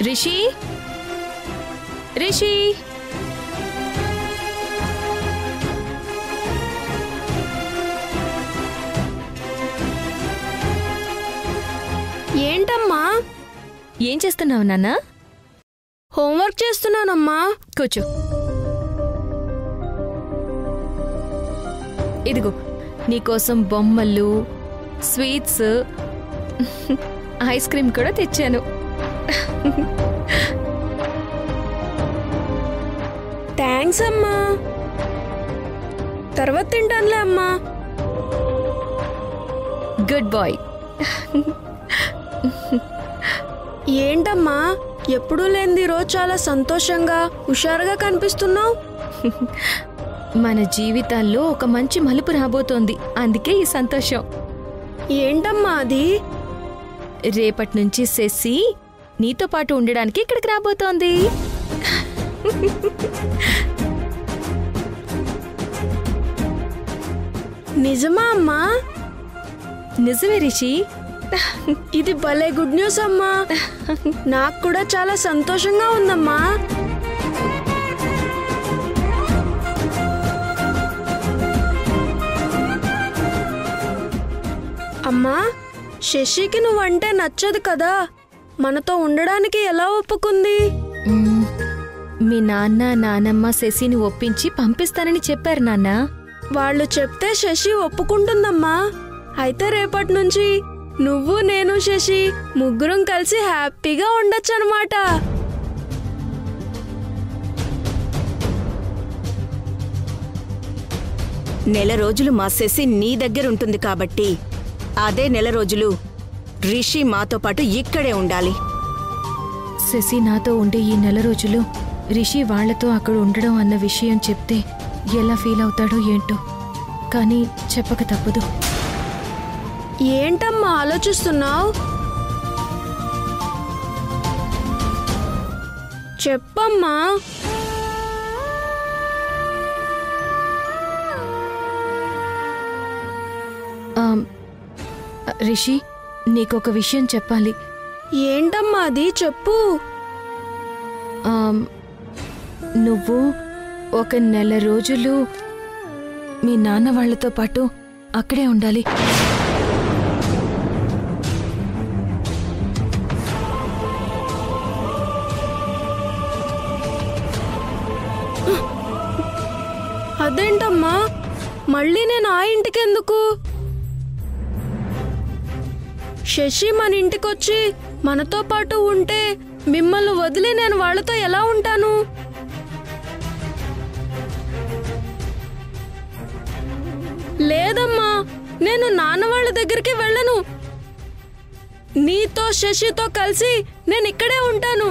రిషి రిషి ఏంటమ్మా ఏం చేస్తున్నావు నాన్న హోంవర్క్ చేస్తున్నానమ్మా కూర్చో ఇదిగో నీకోసం బొమ్మలు స్వీట్స్ ఐస్ క్రీమ్ కూడా తెచ్చాను థ్యాంక్స్ అమ్మా తర్వాత తింటానులే అమ్మా గుడ్ బాయ్ ఏంటమ్మా ఎప్పుడూ లేనిది రోజు చాలా సంతోషంగా హుషారుగా కనిపిస్తున్నావు మన జీవితాల్లో ఒక మంచి మలుపు రాబోతోంది అందుకే ఈ సంతోషం ఏంటమ్మా అది రేపటి నుంచి సెస్సి నీతో పాటు ఉండడానికి ఇక్కడికి రాబోతోంది నిజమా అమ్మా నిజమే రిషి ఇది భలే గుడ్ న్యూస్ అమ్మా నాకు కూడా చాలా సంతోషంగా ఉందమ్మా అమ్మా శశికి నువ్వంటే నచ్చదు కదా మనతో ఉండడానికి ఎలా ఒప్పుకుంది మ్మ్. మీ నాన్న నానమ్మ శశిని ఒప్పించి పంపిస్తానని చెప్పారు నాన్న వాళ్ళు చెప్తే శశి ఒప్పుకుంటుందమ్మా అయితే రేపటి నుంచి నువ్వు నేను శశి ముగ్గురం కలిసి హ్యాపీగా ఉండొచ్చు అనమాట నెల రోజులు మా శశి నీ దగ్గర ఉంటుంది కాబట్టి అదే నెల రోజులు రిషి మాతో పాటు ఇక్కడే ఉండాలి శశి నాతో ఉండే ఈ నెల రోజులు రిషి వాళ్లతో అక్కడ ఉండడం అన్న విషయం చెప్తే ఎలా ఫీల్ అవుతాడో ఏంటో కానీ చెప్పక తప్పదు ఏంటమ్మా ఆలోచిస్తున్నావు చెప్పమ్మా ఆమ్, రిషి నీకొక విషయం చెప్పాలి ఏంటమ్మా అది చెప్పు ఆమ్, నువ్వు ఒక నెల రోజులు మీ నాన్న వాళ్ళతో పాటు అక్కడే ఉండాలి అదేంటమ్మా మళ్ళీ నేను ఆ ఇంటికి ఎందుకు శశి మన ఇంటికొచ్చి మనతో పాటు ఉంటే మిమ్మల్ని వదిలి నేను వాళ్ళతో ఎలా ఉంటాను లేదమ్మా నేను నాన్న వాళ్ళ దగ్గరికి వెళ్ళను నీతో శశితో కలిసి నేను ఇక్కడే ఉంటాను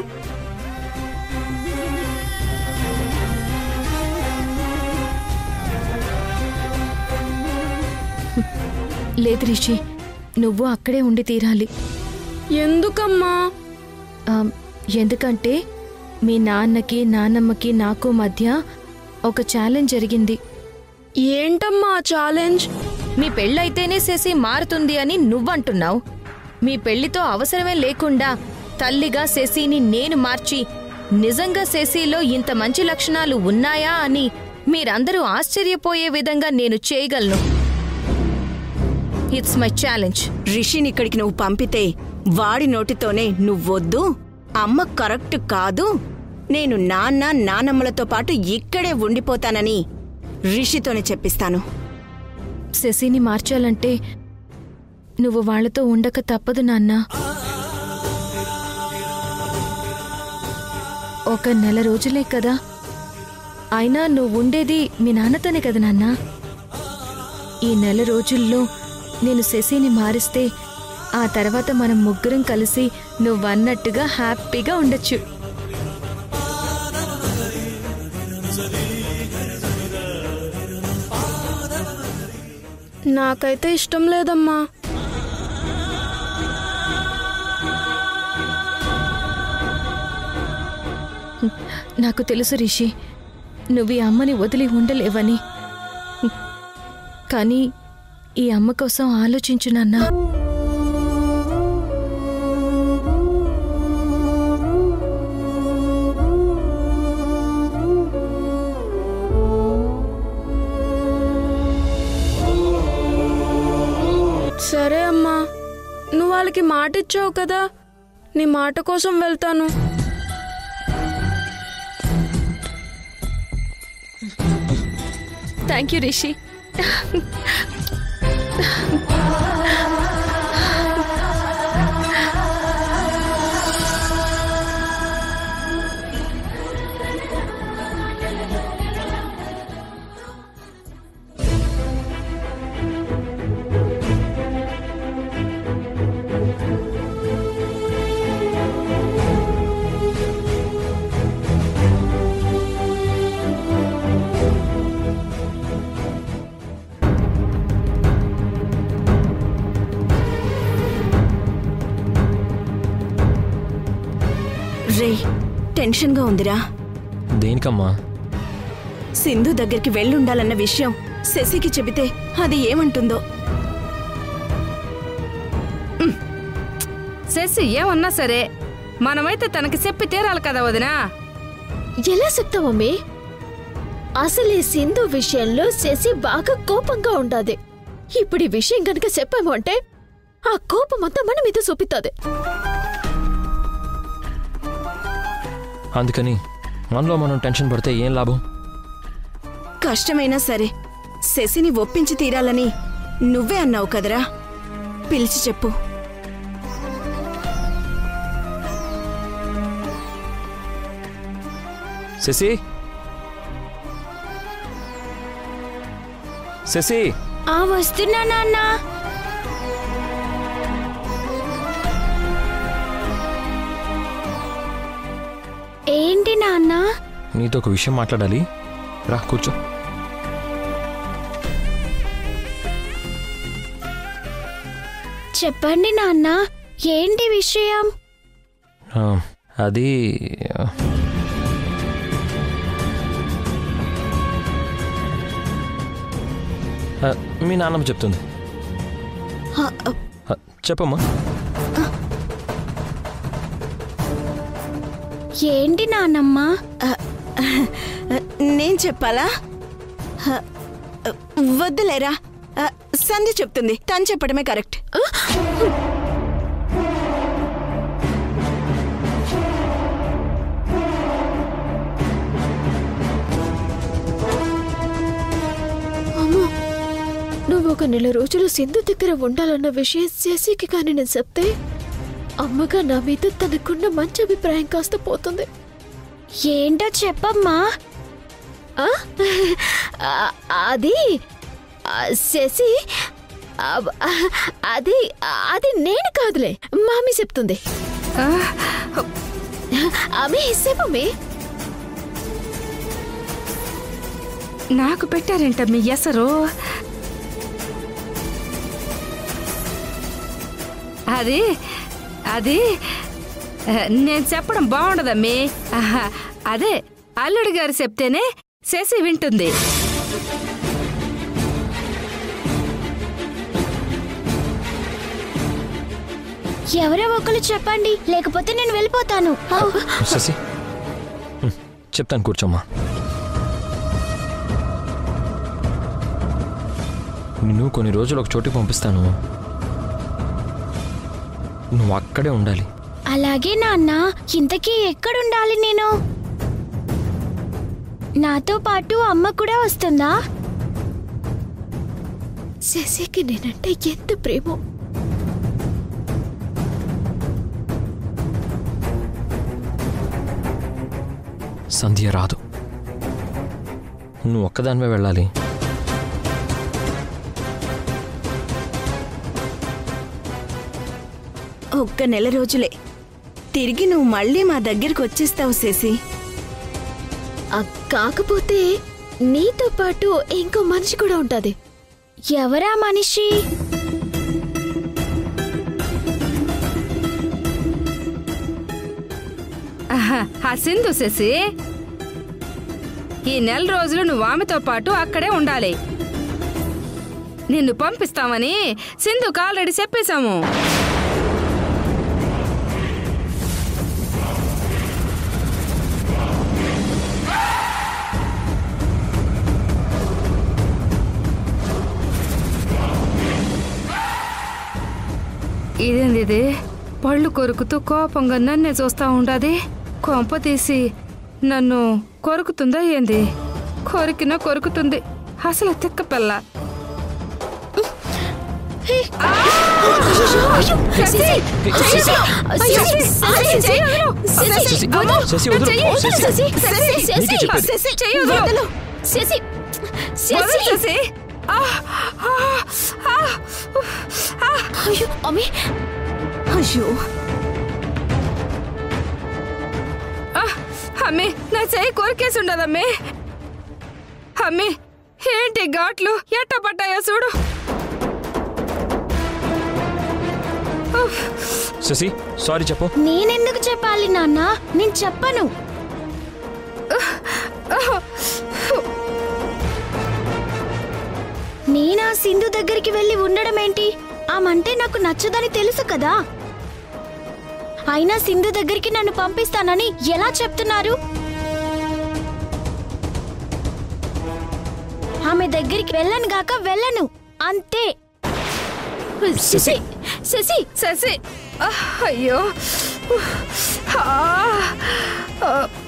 లేదు రిషి నువ్వు అక్కడే ఉండి తీరాలి ఎందుకమ్మా ఆమ్, ఎందుకంటే మీ నాన్నకి నాన్నమ్మకి నాకు మధ్య ఒక ఛాలెంజ్ జరిగింది ఏంటమ్మా ఛాలెంజ్ మీ పెళ్ళైతేనే చేసి మారుతుంది అని నువ్వంటున్నావు మీ పెళ్లితో అవసరమే లేకుండా తల్లిగా శశిని నేను మార్చి నిజంగా శశిలో ఇంత మంచి లక్షణాలు ఉన్నాయా అని మీరందరూ ఆశ్చర్యపోయే విధంగా నేను చేయగలను ఇట్స్ మై ఛాలెంజ్ రిషిని ఇక్కడికి నువ్వు పంపితే వాడి నోటితోనే నువ్వొద్దు అమ్మ కరెక్ట్ కాదు నేను నాన్న నానమ్మలతో పాటు ఇక్కడే ఉండిపోతానని రిషితోనే చెప్పిస్తాను శశిని మార్చాలంటే నువ్వు వాళ్ళతో ఉండక తప్పదు నాన్నా ఒక నెల రోజులే కదా అయినా నువ్వు ఉండేది మీ నాన్నతోనే కదా నాన్న ఈ నెల రోజుల్లో నేను శశిని మారిస్తే ఆ తర్వాత మనం ముగ్గురం కలిసి నువ్వన్నట్టుగా హ్యాపీగా ఉండొచ్చు నాకైతే ఇష్టం లేదమ్మా నాకు తెలుసు రిషి నువ్వు ఈ అమ్మని వదిలి ఉండలేవని కానీ ఈ అమ్మ కోసం ఆలోచించు నాన్నా వాళ్ళకి మాట ఇచ్చావు కదా నీ మాట కోసం వెళ్తాను థ్యాంక్ యూ రిషి రే టెన్షన్గా ఉందిరా దేనికమ్మా సింధు దగ్గరికి వెళ్ళుండాలన్న విషయం శశికి చెబితే అది ఏమంటుందో శశి ఏమన్నా సరే మనమైతే తనకి చెప్పి తీరాలి కదా వదినా ఎలా చెప్తావమ్మి అసలు ఈ సింధు విషయంలో శశి బాగా కోపంగా ఉండాది ఇప్పుడు ఈ విషయం గనక చెప్పాము అంటే ఆ కోపం అంతా మన మీద చూపిస్తుంది అందుకని మనలో మనం టెన్షన్ పడితే ఏం లాభం కష్టమైనా సరే శశిని ఒప్పించి తీరాలని నువ్వే అన్నావు కదరా పిలిచి చెప్పు శశి శశి ఆ వస్తున్నా నాన్న ఏంటి నాన్న నీతో ఒక విషయం మాట్లాడాలి రా కూర్చో చెప్పండి నాన్న ఏంటి విషయం ఆ, అది ఆ, ఆ, మీ నాన్నమ్మ చెప్తుంది హ, ఆ, చెప్పమ్మా ఏంటి నాన్నమ్మ ఆ, నేను చెప్పాలా హ, వద్దులేరా ఆ, సంధ్య చెప్తుంది తను చెప్పడమే కరెక్ట్ అమ్మో నువ్వు ఒక నెల రోజులు సింధు దగ్గర ఉండాలన్న విషయం శశికి కానీ నేను చెప్తే అమ్మగా నా మీద తనకున్న మంచి అభిప్రాయం కాస్త పోతుంది ఏంటో చెప్పమ్మా అది ఆ, శశి ఆ, అది అది నేను కాదులే మామి చెప్తుంది ఆమె చెప్పమ్మే నాకు పెట్టారేంట మీ ఎసరు అది అది ఆ, నేను చెప్పడం బాగుండదమ్మి ఆహా, అదే అల్లుడి గారు చెప్తేనే శశి వింటుంది ఎవరో ఒకరు చెప్పండి లేకపోతే నేను వెళ్ళిపోతాను శశి ఉమ్, చెప్తాను కూర్చోమ్మా నిన్ను కొన్ని రోజులు ఒక చోటికి పంపిస్తాను నువ్వు అక్కడే ఉండాలి అలాగే నాన్న ఇంతకీ ఎక్కడుండాలి నేను నాతో పాటు అమ్మ కూడా వస్తుందా శశికి నేనంటే ఎంత ప్రేమో సంధ్య రాదు నువ్వు ఒక్కదానివే వెళ్ళాలి ఒక్క నెల రోజులే తిరిగి నువ్వు మళ్ళీ మా దగ్గరికి వచ్చేస్తావు శశి ఆ, కాకపోతే నీతో పాటు ఇంకో మనిషి కూడా ఉంటది ఎవరా మనిషి ఆహా, ఆ సింధు శశి ఈ నెల రోజులు నువ్వు ఆమెతో పాటు అక్కడే ఉండాలి నిన్ను పంపిస్తామని సింధుకు ఆల్రెడీ చెప్పేశాము ఇదేంది ఇది పళ్ళు కొరుకుతూ కోపంగా నన్నే చూస్తా ఉండదు కొంప తీసి నన్ను కొరుకుతుందా ఏంది కొరికినా కొరుకుతుంది అసలు తిక్క పిల్ల శశి శశి వదులు శశి నీకే చెప్పేది. వదలు. వదలు, శశి. ఆ, ఆ, ఆ, ఆ. అమ్మి అయ్యో ఆ, అమ్మే నా చెయ్యి కొరికేసి ఉండదమ్మే అమ్మే ఏంటి ఘాట్లు ఎట్ట పట్టాయో చూడు శశి సారీ చెప్పు నేనెందుకు చెప్పాలి నాన్న నేను చెప్పను నేనా సింధు దగ్గరికి వెళ్ళి ఉండడం ఏంటి ఆమంటే నాకు నచ్చదని తెలుసు కదా అయినా సింధు దగ్గరికి నన్ను పంపిస్తానని ఎలా చెప్తున్నారు ఆమె దగ్గరికి వెళ్ళను గాక వెళ్ళను అంతే శశి శశి శశి ఆ, అయ్యో ఆ, ఆ,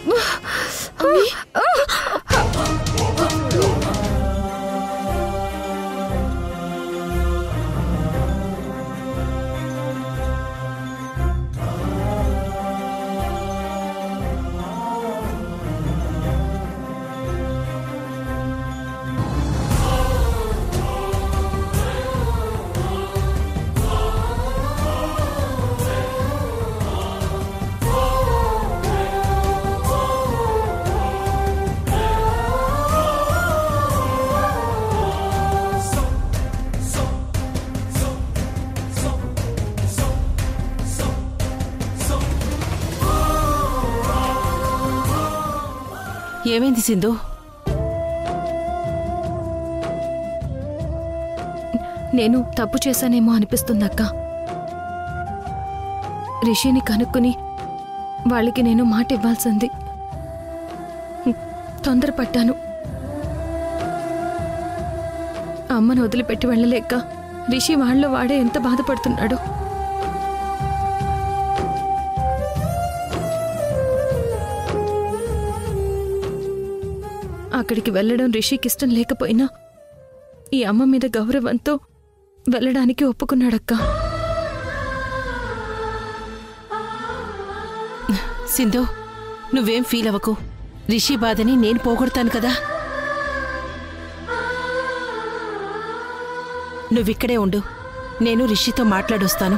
ఏమైంది సింధు నేను తప్పు చేశానేమో అనిపిస్తుందక్క రిషిని కనుక్కుని వాళ్ళకి నేను మాట ఇవ్వాల్సింది హ్మ్, తొందరపడ్డాను అమ్మను వదిలిపెట్టి వెళ్ళలేక రిషి వాళ్ళ వాడే ఎంత బాధపడుతున్నాడు అక్కడికి వెళ్ళడం రిషికి ఇష్టం లేకపోయినా ఈ అమ్మ మీద గౌరవంతో వెళ్ళడానికి ఒప్పుకున్నాడక్కా సింధు నువ్వేం ఫీల్ అవ్వకు రిషి బాధని నేను పోగొడతాను కదా నువ్విక్కడే ఉండు నేను రిషితో మాట్లాడొస్తాను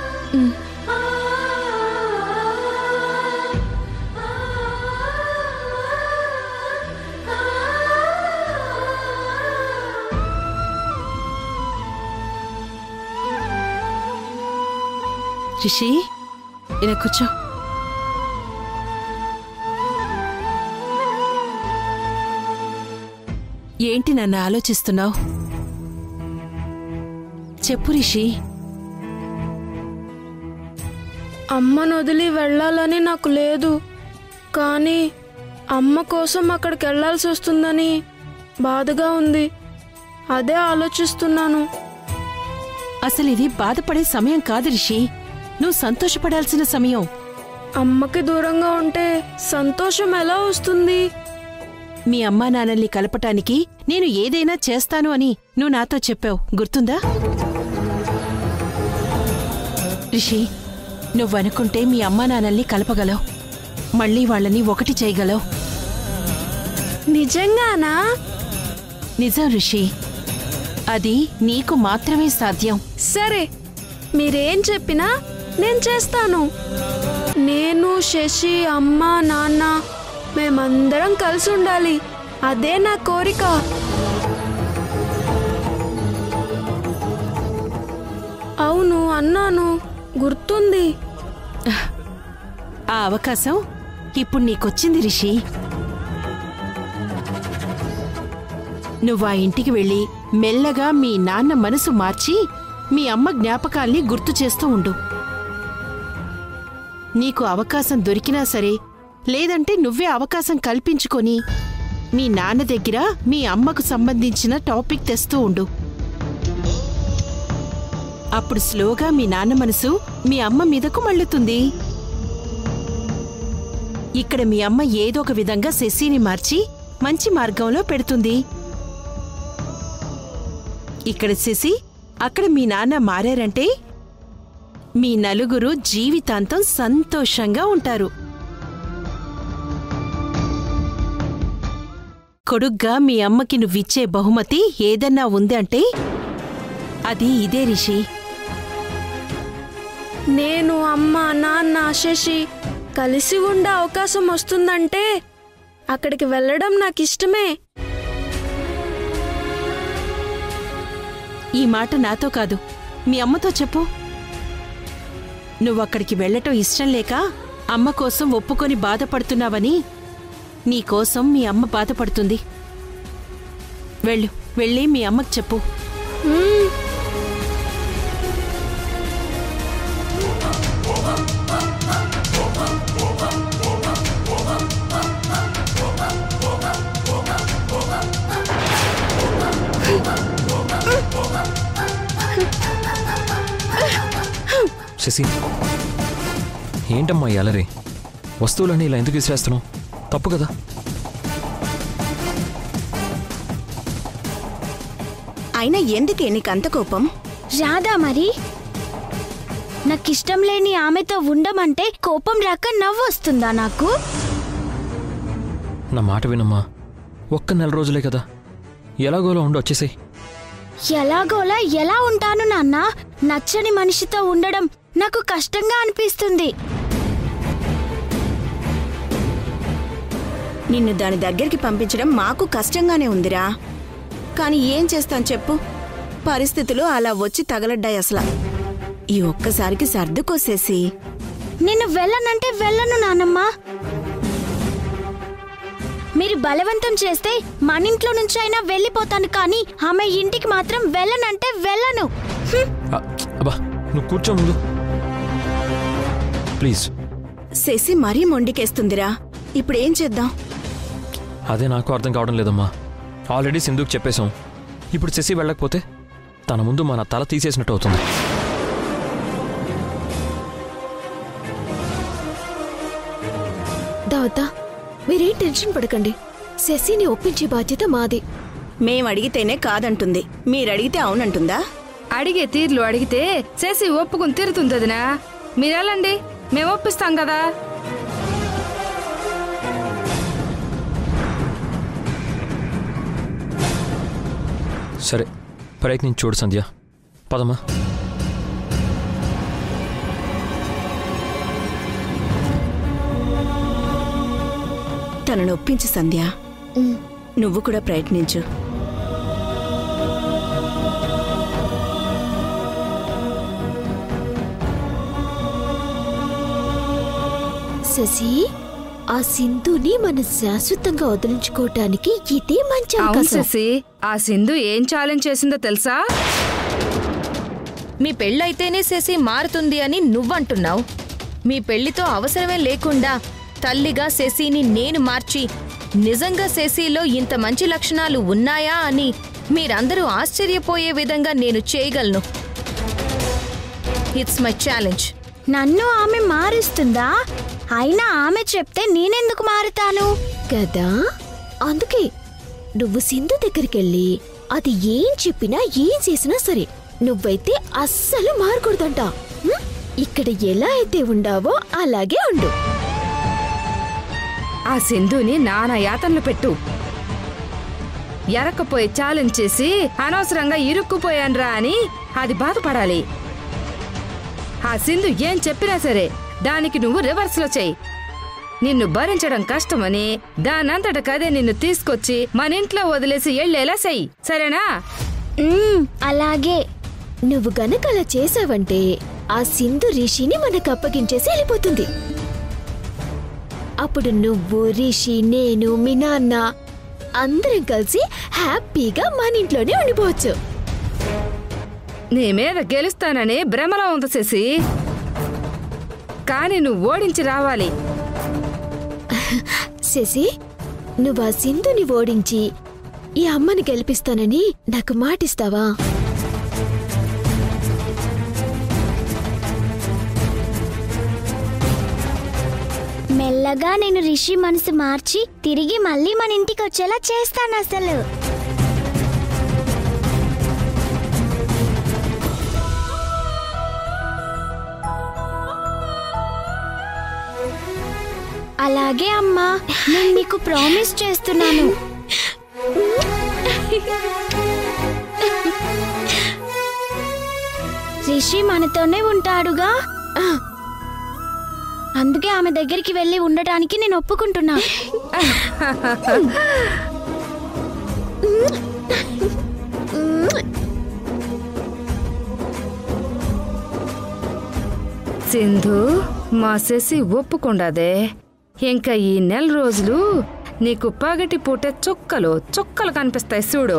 రిషి ఇలా కూర్చో ఏంటి నన్ను ఆలోచిస్తున్నావు చెప్పు రిషి అమ్మను వదిలి వెళ్ళాలని నాకు లేదు కానీ అమ్మ కోసం అక్కడికి వెళ్ళాల్సి వస్తుందని బాధగా ఉంది అదే ఆలోచిస్తున్నాను అసలు ఇది బాధపడే సమయం కాదు రిషి నువ్వు సంతోషపడాల్సిన సమయం అమ్మకి దూరంగా ఉంటే సంతోషం ఎలా వస్తుంది మీ అమ్మా నాన్నల్ని కలపటానికి నేను ఏదైనా చేస్తాను అని నువ్వు నాతో చెప్పావు గుర్తుందా రిషి నువ్వనుకుంటే మీ అమ్మా నాన్నల్ని కలపగలవు మళ్ళీ వాళ్ళని ఒకటి చేయగలవు నిజంగానా నిజం రిషి అది నీకు మాత్రమే సాధ్యం సరే మీరేం చెప్పినా నేను చేస్తాను నేను శశి అమ్మ నాన్న మేమందరం కలిసి ఉండాలి అదే నా కోరిక అవును అన్నాను గుర్తుంది ఆ అవకాశం ఇప్పుడు నీకొచ్చింది రిషి నువ్వు ఆ ఇంటికి వెళ్ళి మెల్లగా మీ నాన్న మనసు మార్చి మీ అమ్మ జ్ఞాపకాల్ని గుర్తు చేస్తూ ఉండు నీకు అవకాశం దొరికినా సరే లేదంటే నువ్వే అవకాశం కల్పించుకొని మీ నాన్న దగ్గర మీ అమ్మకు సంబంధించిన టాపిక్ తెస్తూ ఉండు అప్పుడు స్లోగా మీ నాన్న మనసు మీ అమ్మ మీదకు మళ్ళుతుంది ఇక్కడ మీ అమ్మ ఏదో ఒక విధంగా శశిని మార్చి మంచి మార్గంలో పెడుతుంది ఇక్కడ శశి అక్కడ మీ నాన్న మారారంటే మీ నలుగురు జీవితాంతం సంతోషంగా ఉంటారు కొడుగ్గా మీ అమ్మకి నువ్విచ్చే బహుమతి ఏదన్నా ఉంది అంటే అది ఇదే రిషి నేను అమ్మ నాన్న శశి కలిసి ఉండే అవకాశం వస్తుందంటే అక్కడికి వెళ్ళడం నాకు ఇష్టమే ఈ మాట నాతో కాదు మీ అమ్మతో చెప్పు నువ్వక్కడికి వెళ్ళటం ఇష్టం లేక అమ్మ కోసం ఒప్పుకొని బాధపడుతున్నావని నీకోసం మీ అమ్మ బాధపడుతుంది వెళ్ళు వెళ్ళి మీ అమ్మకి చెప్పు శశి ఏంటమ్మా ఈ అలరి వస్తువులన్నీ ఇలా ఎందుకు విసిరేస్తున్నావు తప్పు కదా అయినా ఎందుకే నీకంత కోపం రాదా మరి నాకిష్టం లేని ఆమెతో ఉండమంటే కోపం రాక నవ్వు వస్తుందా నాకు నా మాట వినమ్మా ఒక్క నెల రోజులే కదా ఎలాగోలా ఉండి వచ్చేసాయి ఎలాగోలా ఎలా ఉంటాను నాన్న నచ్చని మనిషితో ఉండడం నాకు కష్టంగా అనిపిస్తుంది నిన్ను దాని దగ్గరికి పంపించడం మాకు కష్టంగానే ఉందిరా కానీ ఏం చేస్తాం చెప్పు పరిస్థితులు అలా వచ్చి తగలడ్డాయి అసలు ఈ ఒక్కసారికి సర్దుకోసేసి నేను వెళ్ళనంటే వెళ్ళను నానమ్మ మీరు బలవంతం చేస్తే మన ఇంట్లో నుంచి అయినా వెళ్ళిపోతాను కానీ ఆమె ఇంటికి మాత్రం వెళ్ళనంటే వెళ్ళను హ్మ్. ఆ, అబ్బా నువ్వు కూర్చో ముందు ప్లీజ్ శశి మరీ మొండికేస్తుందిరా ఇప్పుడేం చేద్దాం అదే నాకు అర్థం కావడం లేదమ్మా ఆల్రెడీ సింధుకు చెప్పేశాం ఇప్పుడు శశి వెళ్ళకపోతే తన ముందు మన తల తీసేసినట్టు అవుతుంది దావద్దా మీరేం టెన్షన్ పడకండి శశిని ఒప్పించే బాధ్యత మాది మేం అడిగితేనే కాదంటుంది మీరడిగితే అవునంటుందా అడిగే తీర్లు అడిగితే చేసి ఒప్పుకుని తిరుతుంది వదినా మీరెళ్ళండి మేము ఒప్పిస్తాం కదా సరే ప్రయత్నించి చూడు సంధ్య పదమ్మా తనను ఒప్పించు సంధ్య నువ్వు కూడా ప్రయత్నించు శశి ఆ సింధుని మనం శాశ్వతంగా వదిలించుకోవటానికి ఇదే మంచి అవును అవకాశం శశి ఆ సింధు ఏం ఛాలెంజ్ చేసిందో తెలుసా మీ పెళ్ళైతేనే శశి మారుతుంది అని నువ్వంటున్నావు మీ పెళ్లితో అవసరమే లేకుండా తల్లిగా శశిని నేను మార్చి నిజంగా శశిలో ఇంత మంచి లక్షణాలు ఉన్నాయా అని మీరందరూ ఆశ్చర్యపోయే విధంగా నేను చేయగలను ఇట్స్ మై ఛాలెంజ్ నన్ను ఆమె మారుస్తుందా అయినా ఆమె చెప్తే నేనెందుకు మారుతాను కదా అందుకే నువ్వు సింధు దగ్గరికెళ్ళి అది ఏం చెప్పినా ఏం చేసినా సరే నువ్వైతే అస్సలు మారకూడదంట హ్మ్? ఇక్కడ ఎలా అయితే ఉండావో అలాగే ఉండు ఆ సింధుని నానా యాతనలు పెట్టు ఎరకపోయి ఛాలెంజ్ చేసి అనవసరంగా ఇరుక్కుపోయాన్రా అని అది బాధపడాలి ఆ సింధు ఏం చెప్పినా సరే దానికి నువ్వు రివర్స్ లో చెయ్యి నిన్ను భరించడం కష్టమని దానంతటకదే నిన్ను తీసుకొచ్చి మన ఇంట్లో వదిలేసి ఎళ్ళేలా చెయ్యి సరేనా మ్మ్, అలాగే నువ్వు గనక అలా చేసావంటే ఆ సింధు రిషిని మనకు అప్పగించేసి వెళ్ళిపోతుంది అప్పుడు నువ్వు రిషి నేను మీ నాన్న అందరం కలిసి హ్యాపీగా మన ఇంట్లోనే ఉండిపోవచ్చు నీ మీద గెలుస్తానని భ్రమలో ఉంది శశి కానీ నువ్వు ఓడించి రావాలి శశి నువ్వు ఆ సింధుని ఓడించి ఈ అమ్మని గెలిపిస్తానని నాకు మాటిస్తావా మెల్లగా నేను రిషి మనసు మార్చి తిరిగి మళ్ళీ మన ఇంటికి వచ్చేలా చేస్తాను అసలు అలాగే అమ్మా నేను నీకు ప్రామిస్ చేస్తున్నాను రిషి మనతోనే ఉంటాడుగా అందుకే ఆమె దగ్గరికి వెళ్ళి ఉండటానికి నేను ఒప్పుకుంటున్నా సింధు మా శశి ఒప్పుకుండాదే ఇంకా ఈ నెల రోజులు నీకు పగటి పూట చుక్కలు చుక్కలు కనిపిస్తాయి చూడు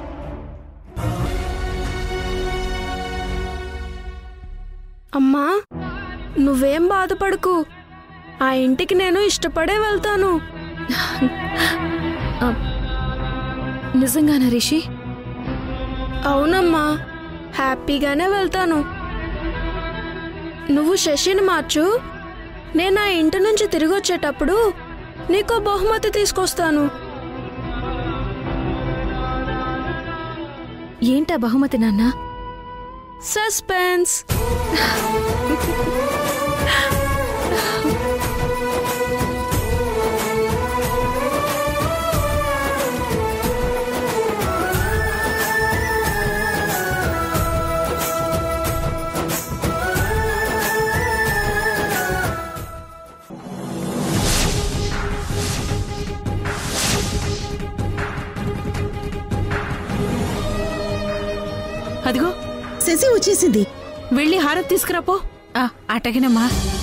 అమ్మా నువ్వేం బాధపడకు ఆ ఇంటికి నేను ఇష్టపడే వెళ్తాను నిజంగానా రిషి అవునమ్మా హ్యాపీగానే వెళ్తాను నువ్వు శశిని మార్చు నేను ఆ ఇంటి నుంచి తిరిగి వచ్చేటప్పుడు నీకో బహుమతి తీసుకొస్తాను ఏంటా బహుమతి నాన్న సస్పెన్స్ అదిగో శశి వచ్చేసింది వెళ్ళి హారతి తీసుకురాపో ఆ, అటగినమ్మా